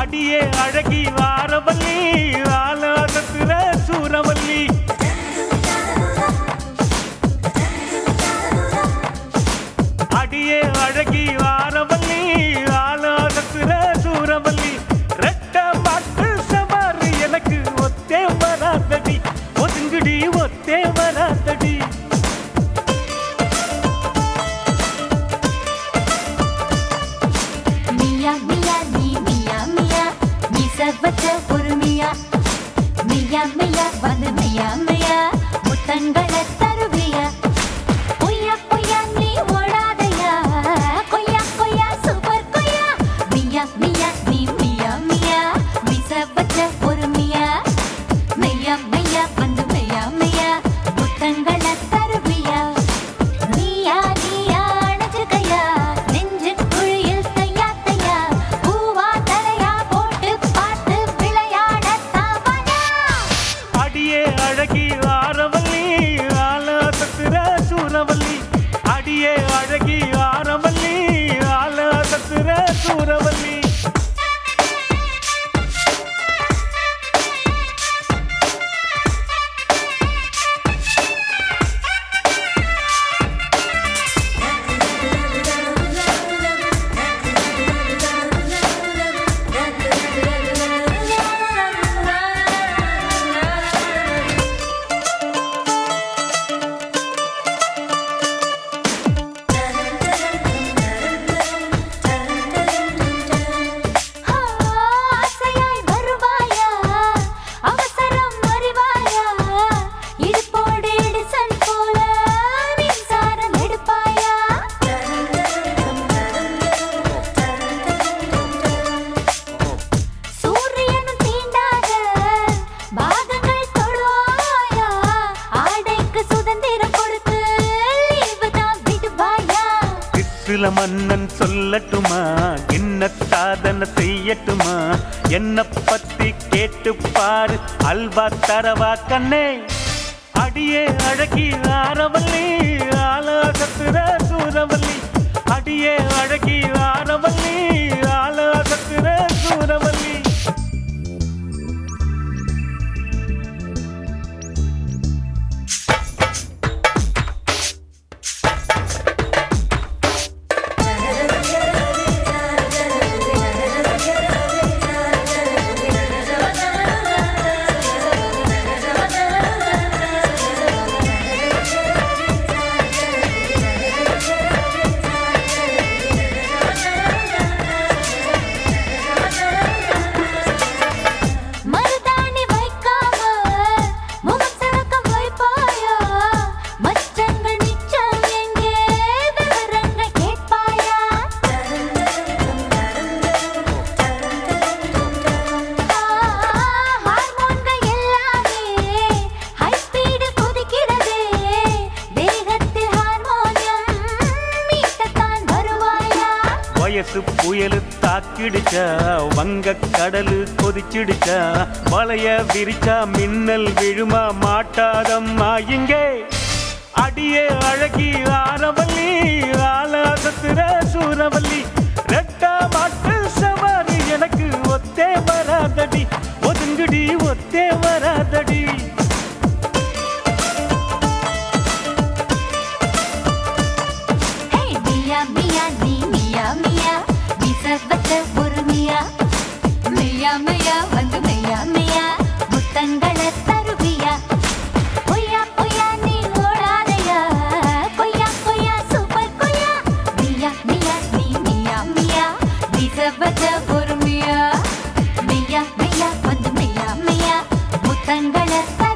அடியே அழகி வாரவல்லி ஆலாசத்துல சூரவல்லி அடியே அழகி வாரவல்லி ஆலாசத்துல சூரவல்லி ரெட்ட மாட்டு சவாரி எனக்கு ஒத்தே வராதடி ஒதுங்குடி ஒத்தே வராதடி மியா மியா நீ மியா மியா மீச வச்ச ஒரு மியா மியா மியா வந்து மியா மியா முத்தங்களை தருவியா பொய்யா பொய்யா நீ ஓடாதையா கொய்யா கொய்யா சூப்பர் கொய்யா மியா மியா நீ மியா மியா மீச வச்ச ஒரு மியா மெய்யா மெய்யா வந்து மெய்யா மெய்யா முத்தங்களை தருவியா நீயா நீயா அணைச்சுக்கையா நெஞ்சு குழியில் தையா தையா பூவா தலையா போட்டு பார்த்து விளையாட தாவாயா அடியே அழகி ஆரவல்லி ஆலாசத்திர சூரவல்லி அடியே அழகி ஆரவல்லி ஆலாசத்திர சூரவல்லி ஆசையாய் வருவாயா அவசரம் அறிவாயா இடுப்போடு இடிசல் போல மின்சாரம் எடுப்பாயா சூரியனும் தீண்டாத பாகங்கள் தொடுவாயா ஆடைக்கு சுதந்திரம் கொடுத்து லீவு தான் விடுவாயா சிற்சில மன்னன் சொல்லட்டுமா என்ன சாதனை செய்யட்டுமா என்ன பத்தி கேட்டு பாரு அல்வா தரவா கண்ணே அடியே அழகி ஆரவல்லி ஆலாசத்திர சூரவல்லி அடியே அழகி ஆரவல்லி ஆலாசத்திர சூரவல்லி மருதாணி வைக்காம முகம் சிவக்க வைப்பாயா மச்சங்கள் மிச்சம் எங்கே விவரங்கள் கேட்பாயா ஹார்மோன்கள் எல்லாமே ஹை ஸ்பீடு குதிக்கிறதே தேகத்தில் ஹார்மோனியம் மீட்டத்தான் வருவாயா வயசு புயலு தாக்கிடுச்சா வங்க கடலு கொதிச்சிடுச்சா வளைய விரிச்சா மின்னல் விழுமா மாட்டாதம்மா இங்கே அடியே அழகி ஆரவல்லி ஆலாசத்திர சூரவல்லி ரெட்டா மாட்டு சவாரி எனக்கு ஒத்தே வராதடி ஒதுங்குடி ஒத்தே வராதடி ஹே மியா மியா நீ மியா மியா மீச வச்ச ஒரு மியா மியா மியா வந்து மியா மியா முத்தங்களை தருவியா பொய்யா பொய்யா நீ ஓடாதையா கொய்யா கொய்யா சூப்பர் கொய்யா மியா மியா நீ மியா மியா மீச வச்ச ஒரு மியா மியா மியா வந்து மியா மியா முத்தங்களை